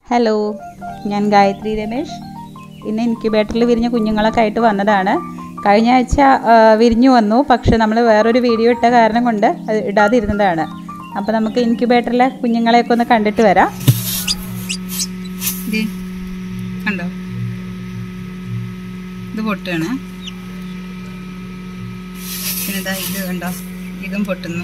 hello ഞാൻ ഗായത്രി രമേഷ് ഇന്ന് ഇൻക്യുബേറ്ററിൽ വിരിഞ്ഞ കുഞ്ഞുങ്ങളൊക്കെ ആയിട്ട് വന്നതാണ് കഴിഞ്ഞ ആഴ്ച ആ, വിരിഞ്ഞു വന്നു പക്ഷെ നമ്മൾ വേറൊരു വീഡിയോ ഇട്ട കാരണം കൊണ്ട് അത് ഇടാതിരുന്നതാണ് അപ്പോൾ നമുക്ക് ഇൻക്യുബേറ്ററിലെ കുഞ്ഞുങ്ങളെയൊക്കെ ഒന്ന് കണ്ടിട്ട് വരാം കണ്ടോ ഇത് പൊട്ടുകയാണ് പിന്നെ ഇതാ ഇത് കണ്ടോ ഇതും പൊട്ടുന്നു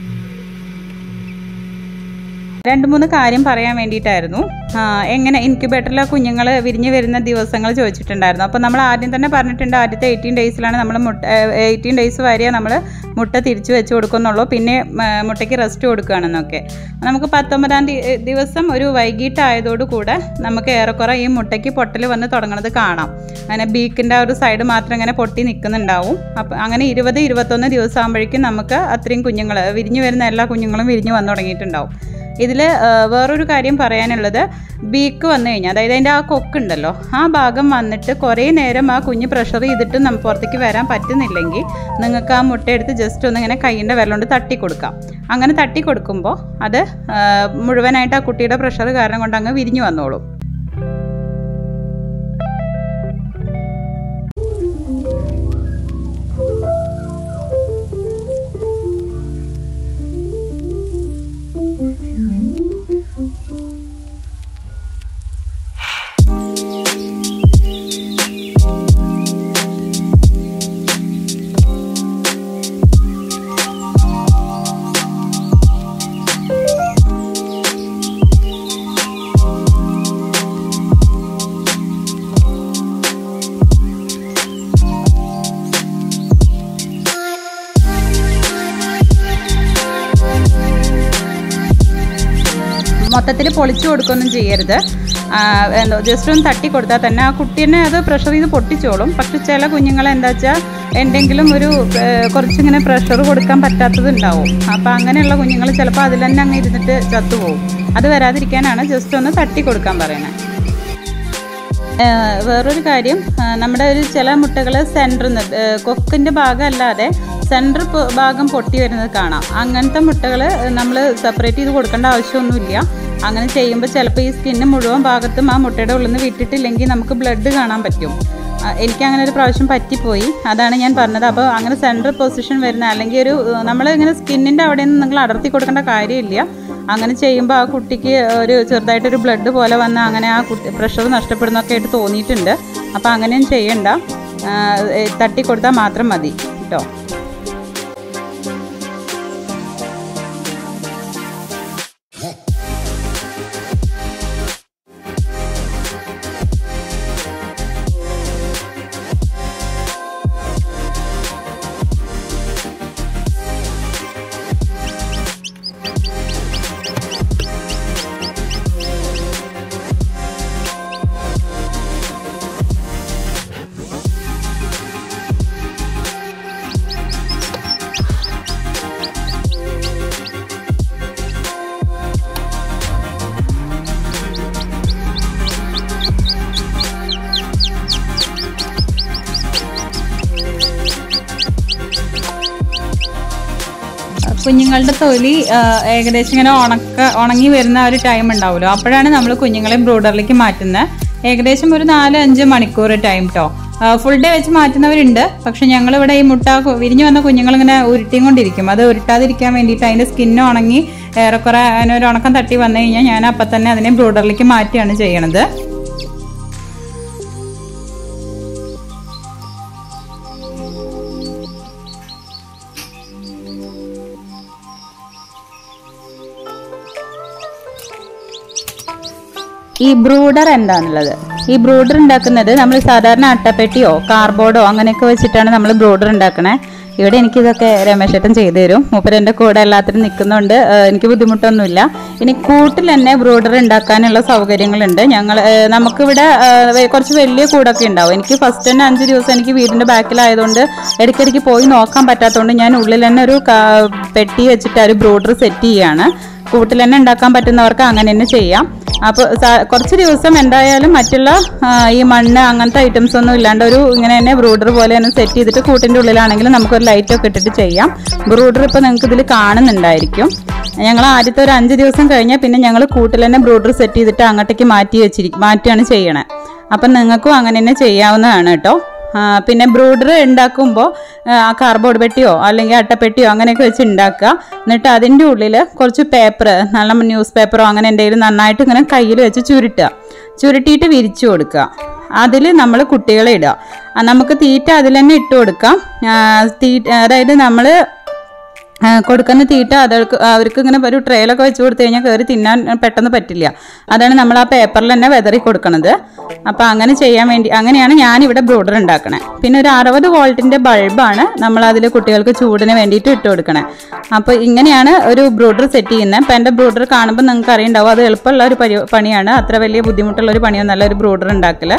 രണ്ട് മൂന്ന് കാര്യം പറയാൻ വേണ്ടിയിട്ടായിരുന്നു ആ, എങ്ങനെ ഇൻക്യുബേറ്ററിലെ കുഞ്ഞുങ്ങൾ വിരിഞ്ഞ് വരുന്ന ദിവസങ്ങൾ ചോദിച്ചിട്ടുണ്ടായിരുന്നു അപ്പോൾ നമ്മൾ ആദ്യം തന്നെ പറഞ്ഞിട്ടുണ്ട് ആദ്യത്തെ എയ്റ്റീൻ ഡേയ്സിലാണ് നമ്മൾ മുട്ട എയ്റ്റീൻ ഡേയ്സ് വരെ നമ്മൾ മുട്ട തിരിച്ചു വെച്ച് കൊടുക്കുന്നുള്ളൂ പിന്നെ ആ, മുട്ടയ്ക്ക് റെസ്റ്റ് കൊടുക്കുകയാണെന്നൊക്കെ നമുക്ക് പത്തൊമ്പതാം തീ- ദിവസം ഒരു വൈകിട്ടായതോടുകൂടെ നമുക്ക് ഏറെക്കുറെ ഈ മുട്ടയ്ക്ക് പൊട്ടൽ വന്ന് തുടങ്ങുന്നത് കാണാം അങ്ങനെ ബീക്കിൻ്റെ ആ ഒരു സൈഡ് മാത്രം ഇങ്ങനെ പൊട്ടി നിൽക്കുന്നുണ്ടാവും അപ്പം അങ്ങനെ ഇരുപത് ഇരുപത്തൊന്ന് ദിവസം ആകുമ്പോഴേക്കും നമുക്ക് അത്രയും കുഞ്ഞുങ്ങൾ വിരിഞ്ഞു വരുന്ന എല്ലാ കുഞ്ഞുങ്ങളും വിരിഞ്ഞു വന്നു തുടങ്ങിയിട്ടുണ്ടാവും ഇതിൽ വേറൊരു കാര്യം പറയാനുള്ളത് ബീക്ക് വന്നു കഴിഞ്ഞാൽ അതായത് അതിൻ്റെ ആ കൊക്കുണ്ടല്ലോ ആ ഭാഗം വന്നിട്ട് കുറേ നേരം ആ കുഞ്ഞ് പ്രഷർ ചെയ്തിട്ട് നമുക്ക് പുറത്തേക്ക് വരാൻ പറ്റുന്നില്ലെങ്കിൽ നിങ്ങൾക്ക് ആ മുട്ടയെടുത്ത് ജസ്റ്റ് ഒന്ന് ഇങ്ങനെ കൈയിൻ്റെ വിരൽ കൊണ്ട് തട്ടി കൊടുക്കാം അങ്ങനെ തട്ടി കൊടുക്കുമ്പോൾ അത് ആ, മുഴുവനായിട്ട് ആ കുട്ടിയുടെ പ്രഷർ കാരണം കൊണ്ട് അങ്ങ് വിരിഞ്ഞു വന്നോളും മൊത്തത്തിൽ പൊളിച്ചു കൊടുക്കുകയൊന്നും ചെയ്യരുത് ആ, എന്തോ ജസ്റ്റ് ഒന്ന് തട്ടി കൊടുത്താൽ തന്നെ ആ കുട്ടീനെ അത് പ്രഷർ ചെയ്ത് പൊട്ടിച്ചോളും പക്ഷെ ചില കുഞ്ഞുങ്ങളെ എന്താ വെച്ചാൽ എന്തെങ്കിലും ഒരു ഏ, കുറച്ചിങ്ങനെ പ്രഷർ കൊടുക്കാൻ പറ്റാത്തതുണ്ടാവും അപ്പോൾ അങ്ങനെയുള്ള കുഞ്ഞുങ്ങൾ ചിലപ്പോൾ അതിൽ തന്നെ അങ്ങ് ഇരുന്നിട്ട് ചത്തുപോകും അത് വരാതിരിക്കാനാണ് ജസ്റ്റ് ഒന്ന് തട്ടി കൊടുക്കാൻ പറയുന്നത് ഏഹ് വേറൊരു കാര്യം ഏഹ് നമ്മുടെ ഒരു ചില മുട്ടകൾ സെൻറ്ററിൽ നിന്ന് കൊക്കിൻ്റെ ഭാഗം അല്ലാതെ സെൻറ്റർ ഭാഗം പൊട്ടി വരുന്നത് കാണാം അങ്ങനത്തെ മുട്ടകൾ നമ്മൾ സെപ്പറേറ്റ് ചെയ്ത് കൊടുക്കേണ്ട ആവശ്യമൊന്നുമില്ല അങ്ങനെ ചെയ്യുമ്പോൾ ചിലപ്പോൾ ഈ സ്കിന്ന് മുഴുവൻ ഭാഗത്തും ആ മുട്ടയുടെ ഉള്ളിൽ നിന്ന് വിട്ടിട്ടില്ലെങ്കിൽ നമുക്ക് ബ്ലഡ് കാണാൻ പറ്റും ആ, എനിക്ക് അങ്ങനെ ഒരു പ്രാവശ്യം പറ്റിപ്പോയി അതാണ് ഞാൻ പറഞ്ഞത് അപ്പോൾ അങ്ങനെ സെൻട്രൽ പൊസിഷൻ വരുന്ന അല്ലെങ്കിൽ ഒരു നമ്മൾ ഇങ്ങനെ സ്കിന്നിൻ്റെ അവിടെ നിന്ന് നിങ്ങൾ അടർത്തി കൊടുക്കേണ്ട കാര്യമില്ല അങ്ങനെ ചെയ്യുമ്പോൾ ആ കുട്ടിക്ക് ഒരു ചെറുതായിട്ടൊരു ബ്ലഡ് പോലെ വന്ന് അങ്ങനെ ആ കുട്ടി പ്രഷർ നഷ്ടപ്പെടുന്നൊക്കെ ആയിട്ട് തോന്നിയിട്ടുണ്ട് അപ്പോൾ അങ്ങനെയും ചെയ്യണ്ട ആ, ഏ, തട്ടി കൊടുത്താൽ മാത്രം മതി കേട്ടോ കുഞ്ഞുങ്ങളുടെ തൊലി ആ, ഏകദേശം ഇങ്ങനെ ഉണക്ക ഉണങ്ങി വരുന്ന ഒരു ടൈം ഉണ്ടാവുമല്ലോ അപ്പോഴാണ് നമ്മൾ കുഞ്ഞുങ്ങളെ ബ്രൂഡറിലേക്ക് മാറ്റുന്നത് ഏകദേശം ഒരു നാല് അഞ്ച് മണിക്കൂർ ടൈം കേട്ടോ ഫുൾ ഡേ വെച്ച് മാറ്റുന്നവരുണ്ട് പക്ഷെ ഞങ്ങളിവിടെ ഈ മുട്ട കു- വിരിഞ്ഞു വന്ന കുഞ്ഞുങ്ങൾ ഇങ്ങനെ ഉരുട്ടിയും കൊണ്ടിരിക്കും അത് ഉരുട്ടാതിരിക്കാൻ വേണ്ടിയിട്ട് അതിൻ്റെ സ്കിന്ന് ഉണങ്ങി ഏറെക്കുറെ അതിന് ഒരു ഉണക്കം തട്ടി വന്നു കഴിഞ്ഞാൽ ഞാൻ അപ്പം തന്നെ അതിനെ ബ്രൂഡറിലേക്ക് മാറ്റുകയാണ് ചെയ്യണത് ഈ ബ്രൂഡർ എന്താണുള്ളത് ഈ ബ്രൂഡർ ഉണ്ടാക്കുന്നത് നമ്മൾ സാധാരണ അട്ടപ്പെട്ടിയോ കാർബോർഡോ അങ്ങനെയൊക്കെ വെച്ചിട്ടാണ് നമ്മൾ ബ്രൂഡർ ഉണ്ടാക്കണേ ഇവിടെ എനിക്കിതൊക്കെ രമേശേട്ടൻ ചെയ്തു തരും മൂപ്പര് എൻ്റെ കൂടെ എല്ലാത്തിനും നിൽക്കുന്നുണ്ട് ഏഹ് എനിക്ക് ബുദ്ധിമുട്ടൊന്നുമില്ല ഇനി കൂട്ടിൽ തന്നെ ബ്രൂഡർ ഉണ്ടാക്കാനുള്ള സൗകര്യങ്ങളുണ്ട് ഞങ്ങൾ ഏഹ് നമുക്കിവിടെ ഏഹ് വെ- കുറച്ച് വലിയ കൂടൊക്കെ ഉണ്ടാവും എനിക്ക് ഫസ്റ്റ് തന്നെ അഞ്ച് ദിവസം എനിക്ക് വീടിൻ്റെ ബാക്കിലായതുകൊണ്ട് ഇടയ്ക്കിടയ്ക്ക് പോയി നോക്കാൻ പറ്റാത്തതുകൊണ്ട് ഞാൻ ഉള്ളിൽ തന്നെ ഒരു കാ- പെട്ടി വെച്ചിട്ട് ആ ഒരു ബ്രൂഡർ സെറ്റ് ചെയ്യാണ് കൂട്ടിൽ തന്നെ ഉണ്ടാക്കാൻ പറ്റുന്നവർക്ക് അങ്ങനെ തന്നെ ചെയ്യാം അപ്പോൾ കുറച്ച് ദിവസം എന്തായാലും മറ്റുള്ള ആ, ഈ മണ്ണ് അങ്ങനത്തെ ഐറ്റംസ് ഒന്നും ഇല്ലാണ്ട് ഒരു ഇങ്ങനെ തന്നെ ബ്രൂഡർ പോലെ തന്നെ സെറ്റ് ചെയ്തിട്ട് കൂട്ടിൻ്റെ ഉള്ളിലാണെങ്കിലും നമുക്കൊരു ലൈറ്റ് ഒക്കെ ഇട്ടിട്ട് ചെയ്യാം ബ്രൂഡർ ഇപ്പോൾ നിങ്ങൾക്ക് ഇതിൽ കാണുന്നുണ്ടായിരിക്കും ഞങ്ങൾ ആദ്യത്തെ ഒരു അഞ്ച് ദിവസം കഴിഞ്ഞാൽ പിന്നെ ഞങ്ങൾ കൂട്ടിൽ തന്നെ ബ്രൂഡർ സെറ്റ് ചെയ്തിട്ട് അങ്ങോട്ടേക്ക് മാറ്റി വെച്ചിരിക്കും മാറ്റിയാണ് ചെയ്യണേ അപ്പം നിങ്ങൾക്കും അങ്ങനെ തന്നെ ചെയ്യാവുന്നതാണ് കേട്ടോ ആ, പിന്നെ ബ്രൂഡർ ഉണ്ടാക്കുമ്പോൾ ആ കാർബോർഡ് പെട്ടിയോ അല്ലെങ്കിൽ അട്ടപ്പെട്ടിയോ അങ്ങനെയൊക്കെ വെച്ച് ഉണ്ടാക്കുക എന്നിട്ട് അതിൻ്റെ ഉള്ളിൽ കുറച്ച് പേപ്പർ നല്ല ന്യൂസ് പേപ്പറോ അങ്ങനെ എന്തെങ്കിലും നന്നായിട്ട് ഇങ്ങനെ കയ്യിൽ വെച്ച് ചുരുട്ടുക ചുരുട്ടിയിട്ട് വിരിച്ചു കൊടുക്കുക അതിൽ നമ്മൾ കുട്ടികളെ ഇടുക ആ, നമുക്ക് തീറ്റ അതിൽ തന്നെ ഇട്ട് കൊടുക്കാം ആ, തീറ്റ അതായത് നമ്മൾ ആ, കൊടുക്കുന്ന തീറ്റ അതവർക്ക് അവർക്ക് ഇങ്ങനെ ഒരു ട്രെയിലൊക്കെ വെച്ച് കൊടുത്തു കഴിഞ്ഞാൽ കയറി തിന്നാൻ പെട്ടെന്ന് പറ്റില്ല അതാണ് നമ്മൾ ആ പേപ്പറിൽ തന്നെ വെതറി കൊടുക്കണത് അപ്പോൾ അങ്ങനെ ചെയ്യാൻ വേണ്ടി അങ്ങനെയാണ് ഞാനിവിടെ ബ്രൂഡർ ഉണ്ടാക്കണേ പിന്നെ ഒരു അറുപത് വോൾട്ടിൻ്റെ ബൾബാണ് നമ്മൾ അതിൽ കുട്ടികൾക്ക് ചൂടിന് വേണ്ടിയിട്ട് ഇട്ട് കൊടുക്കണേ അപ്പോൾ ഇങ്ങനെയാണ് ഒരു ബ്രൂഡർ സെറ്റ് ചെയ്യുന്നത് അപ്പോൾ എൻ്റെ ബ്രൂഡർ കാണുമ്പോൾ നിങ്ങൾക്ക് അറിയുണ്ടാവും അത് എളുപ്പമുള്ള ഒരു പരി പണിയാണ് അത്ര വലിയ ബുദ്ധിമുട്ടുള്ള ഒരു പണിയൊന്നല്ല ഒരു ബ്രൂഡർ ഉണ്ടാക്കൽ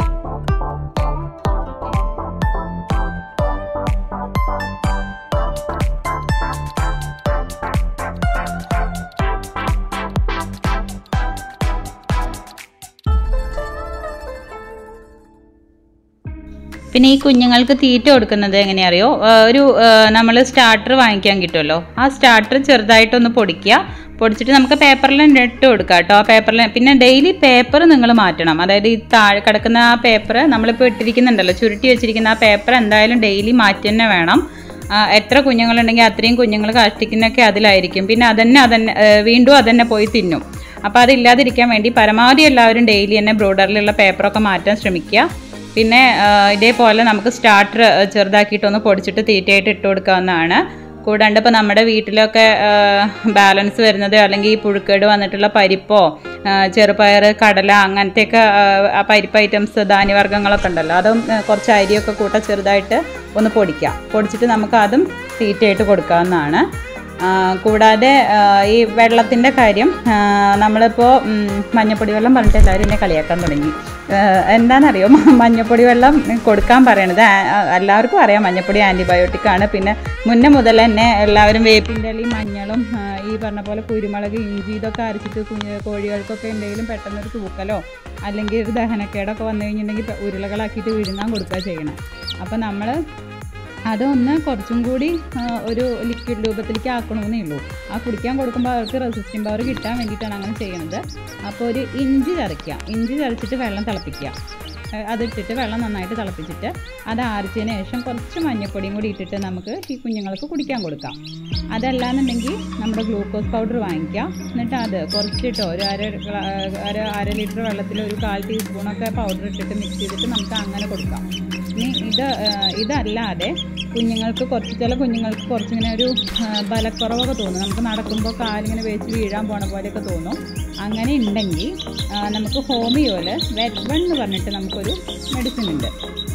പിന്നെ ഈ കുഞ്ഞുങ്ങൾക്ക് തീറ്റ കൊടുക്കുന്നത് എങ്ങനെയാ അറിയോ ആ, ഒരു നമ്മൾ സ്റ്റാർട്ടർ വാങ്ങിക്കാൻ കിട്ടുമല്ലോ ആ സ്റ്റാർട്ടർ ചെറുതായിട്ടൊന്ന് പൊടിക്കുക പൊടിച്ചിട്ട് നമുക്ക് പേപ്പറിൽ ഇട്ട് കൊടുക്കുക കേട്ടോ ആ പേപ്പറിൽ പിന്നെ ഡെയിലി പേപ്പർ നിങ്ങൾ മാറ്റണം അതായത് ഈ താഴെ കിടക്കുന്ന ആ പേപ്പർ നമ്മളിപ്പോൾ ഇട്ടിരിക്കുന്നുണ്ടല്ലോ ചുരുട്ടി വെച്ചിരിക്കുന്ന ആ പേപ്പർ എന്തായാലും ഡെയിലി മാറ്റി തന്നെ വേണം ആ, എത്ര കുഞ്ഞുങ്ങളുണ്ടെങ്കിൽ അത്രയും കുഞ്ഞുങ്ങൾ കാഷ്ടിക്കുന്നൊക്കെ അതിലായിരിക്കും പിന്നെ അതന്നെ അതന്നെ ഏ, വീണ്ടും അതന്നെ പോയി തിന്നും അപ്പോൾ അതില്ലാതിരിക്കാൻ വേണ്ടി പരമാവധി എല്ലാവരും ഡെയിലി തന്നെ ബ്രോഡറിലുള്ള പേപ്പറൊക്കെ മാറ്റാൻ ശ്രമിക്കുക പിന്നെ ആ, ഇതേപോലെ നമുക്ക് സ്റ്റാർട്ടർ ചെറുതാക്കിയിട്ടൊന്ന് പൊടിച്ചിട്ട് തീറ്റയായിട്ട് ഇട്ട് കൊടുക്കാവുന്നതാണ് കൂടാണ്ട് ഇപ്പോൾ നമ്മുടെ വീട്ടിലൊക്കെ ബാലൻസ് വരുന്നത് അല്ലെങ്കിൽ ഈ പുഴുക്കേട് വന്നിട്ടുള്ള പരിപ്പോ ആ, ചെറുപയർ കടല അങ്ങനത്തെയൊക്കെ ആ, ആ പരിപ്പ് ഐറ്റംസ് ധാന്യവർഗ്ഗങ്ങളൊക്കെ ഉണ്ടല്ലോ അതും ആ, കുറച്ച് അരിയൊക്കെ കൂട്ട ചെറുതായിട്ട് ഒന്ന് പൊടിക്കാം പൊടിച്ചിട്ട് നമുക്ക് അതും തീറ്റയായിട്ട് കൊടുക്കാവുന്നതാണ് ആ, കൂടാതെ ആ, ഈ വെള്ളത്തിൻ്റെ കാര്യം ആ, നമ്മളിപ്പോൾ ഉം, മഞ്ഞപ്പൊടി വെള്ളം പറഞ്ഞിട്ട് എല്ലാവരും എന്നെ കളിയാക്കാൻ തുടങ്ങി ആ, എന്താണെന്നറിയോ മ- മഞ്ഞപ്പൊടി വെള്ളം കൊടുക്കാൻ പറയണത് ആ- ആ, എല്ലാവർക്കും അറിയാം മഞ്ഞപ്പൊടി ആൻറ്റിബയോട്ടിക് ആണ് പിന്നെ മുന്നേ മുതൽ തന്നെ എല്ലാവരും വേപ്പിൻ്റെ ഇലയും മഞ്ഞളും ആ, ഈ പറഞ്ഞ പോലെ കുരുമുളക് ഇഞ്ചി ഇതൊക്കെ അരച്ചിട്ട് കുഞ്ഞ് കോഴികൾക്കൊക്കെ എന്തെങ്കിലും പെട്ടെന്നൊരു തൂക്കലോ അല്ലെങ്കിൽ ഒരു ദഹനക്കേടൊക്കെ വന്നു കഴിഞ്ഞിട്ടുണ്ടെങ്കിൽ ഇപ്പം ഉരുളകളാക്കിയിട്ട് വിഴുങ്ങാൻ കൊടുക്കുക ചെയ്യണം അപ്പം നമ്മൾ അതൊന്ന് കുറച്ചും കൂടി ആ, ഒരു ലിക്വിഡ് രൂപത്തിലേക്ക് ആക്കണമെന്നേ ഉള്ളൂ ആ കുടിക്കാൻ കൊടുക്കുമ്പോൾ അവർക്ക് റെസിസ്റ്റിംഗ് പവർ കിട്ടാൻ വേണ്ടിയിട്ടാണ് അങ്ങനെ ചെയ്യണത് അപ്പോൾ ഒരു ഇഞ്ചി ചതയ്ക്കുക ഇഞ്ചി ചതച്ചിട്ട് വെള്ളം തിളപ്പിക്കുക ഏ, അതിട്ടിട്ട് വെള്ളം നന്നായിട്ട് തിളപ്പിച്ചിട്ട് അത് ആറിച്ചതിന് ശേഷം കുറച്ച് മഞ്ഞൾപ്പൊടിയും കൂടി ഇട്ടിട്ട് നമുക്ക് ഈ കുഞ്ഞുങ്ങൾക്ക് കുടിക്കാൻ കൊടുക്കാം അതല്ലാന്നുണ്ടെങ്കിൽ നമ്മുടെ ഗ്ലൂക്കോസ് പൗഡർ വാങ്ങിക്കാം എന്നിട്ട് അത് കുറച്ചിട്ടോ ഒരു അര ഗ്ലാ- ഒരു അര ലിറ്റർ വെള്ളത്തിൽ ഒരു കാൽ ടീസ്പൂണൊക്കെ പൗഡർ ഇട്ടിട്ട് മിക്സ് ചെയ്തിട്ട് നമുക്ക് അങ്ങനെ കൊടുക്കാം ഇനി ഇത് ആ, ഇതല്ലാതെ കുഞ്ഞുങ്ങൾക്ക് കുറച്ച് ചില കുഞ്ഞുങ്ങൾക്ക് കുറച്ചിങ്ങനെ ഒരു ആ, ബലക്കുറവൊക്കെ തോന്നും നമുക്ക് നടക്കുമ്പോൾ കാലിങ്ങനെ വേച്ച് വീഴാൻ പോണ പോലെയൊക്കെ തോന്നും അങ്ങനെ ഉണ്ടെങ്കിൽ ആ, നമുക്ക് ഹോമിയോയിൽ വെറ്റ് വൺ എന്ന് പറഞ്ഞിട്ട് നമുക്കൊരു മെഡിസിൻ ഉണ്ട്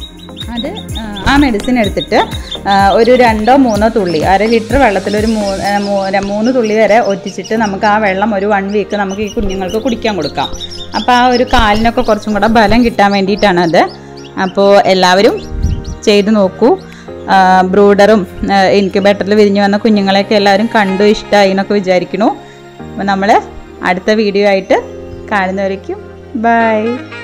അത് ആ, ആ മെഡിസിൻ എടുത്തിട്ട് ആ, ഒരു രണ്ടോ മൂന്നോ തുള്ളി അര ലിറ്റർ വെള്ളത്തിൽ ഒരു മൂ- ആ, മൂ- ര- മൂന്ന് തുള്ളി വരെ ഒറ്റിച്ചിട്ട് നമുക്ക് ആ വെള്ളം ഒരു വൺ വീക്ക് നമുക്ക് ഈ കുഞ്ഞുങ്ങൾക്ക് കുടിക്കാൻ കൊടുക്കാം അപ്പോൾ ആ ഒരു കാലിനൊക്കെ കുറച്ചും കൂടെ ബലം കിട്ടാൻ വേണ്ടിയിട്ടാണത് അപ്പോൾ എല്ലാവരും ചെയ്ത് നോക്കൂ ആ, ബ്രൂഡറും ഇൻക്യുബേറ്ററിൽ വിരിഞ്ഞു വന്ന കുഞ്ഞുങ്ങളെയൊക്കെ എല്ലാവരും കണ്ടു ഇഷ്ടമായി എന്നൊക്കെ വിചാരിക്കണു അപ്പോൾ നമ്മൾ അടുത്ത വീഡിയോ ആയിട്ട് കാണുന്നവരേക്കും ബൈ